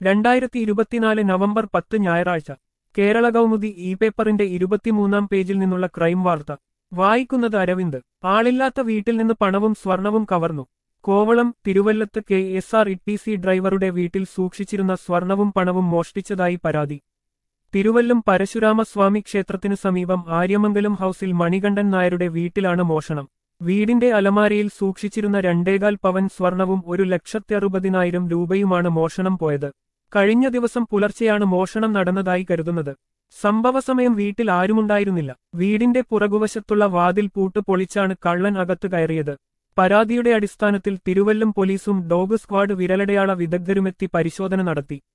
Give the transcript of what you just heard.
രണ്ടായിരത്തി ഇരുപത്തിനാല് നവംബർ പത്ത് ഞായറാഴ്ച കേരള കൗമുദി ഇ പേപ്പറിന്റെ ഇരുപത്തിമൂന്നാം പേജിൽ നിന്നുള്ള ക്രൈം വാർത്ത വായിക്കുന്നത് അരവിന്ദ് ആളില്ലാത്ത വീട്ടിൽ നിന്ന് പണവും സ്വർണവും കവർന്നു കോവളം തിരുവല്ലത്ത് K S R T C സി ഡ്രൈവറുടെ വീട്ടിൽ സൂക്ഷിച്ചിരുന്ന സ്വർണവും പണവും മോഷ്ടിച്ചതായി പരാതി തിരുവല്ലം പരശുരാമസ്വാമി ക്ഷേത്രത്തിനു സമീപം ആര്യമംഗലം ഹൌസിൽ മണികണ്ഠൻ നായരുടെ വീട്ടിലാണ് മോഷണം വീടിന്റെ അലമാരയിൽ സൂക്ഷിച്ചിരുന്ന രണ്ടേകാൽ പവൻ സ്വർണവും ഒരു ലക്ഷത്തി അറുപതിനായിരം രൂപയുമാണ് മോഷണം പോയത് കഴിഞ്ഞ ദിവസം പുലർച്ചെയാണ് മോഷണം നടന്നതായി കരുതുന്നത് സംഭവസമയം വീട്ടിൽ ആരുമുണ്ടായിരുന്നില്ല വീടിന്റെ പുറകുവശത്തുള്ള വാതിൽ പൂട്ട് പൊളിച്ചാണ് കള്ളൻ അകത്ത് കയറിയത് പരാതിയുടെ അടിസ്ഥാനത്തിൽ തിരുവല്ലം പോലീസും ഡോഗ് സ്ക്വാഡ് വിരലടയാള വിദഗ്ധരുമെത്തി പരിശോധന നടത്തി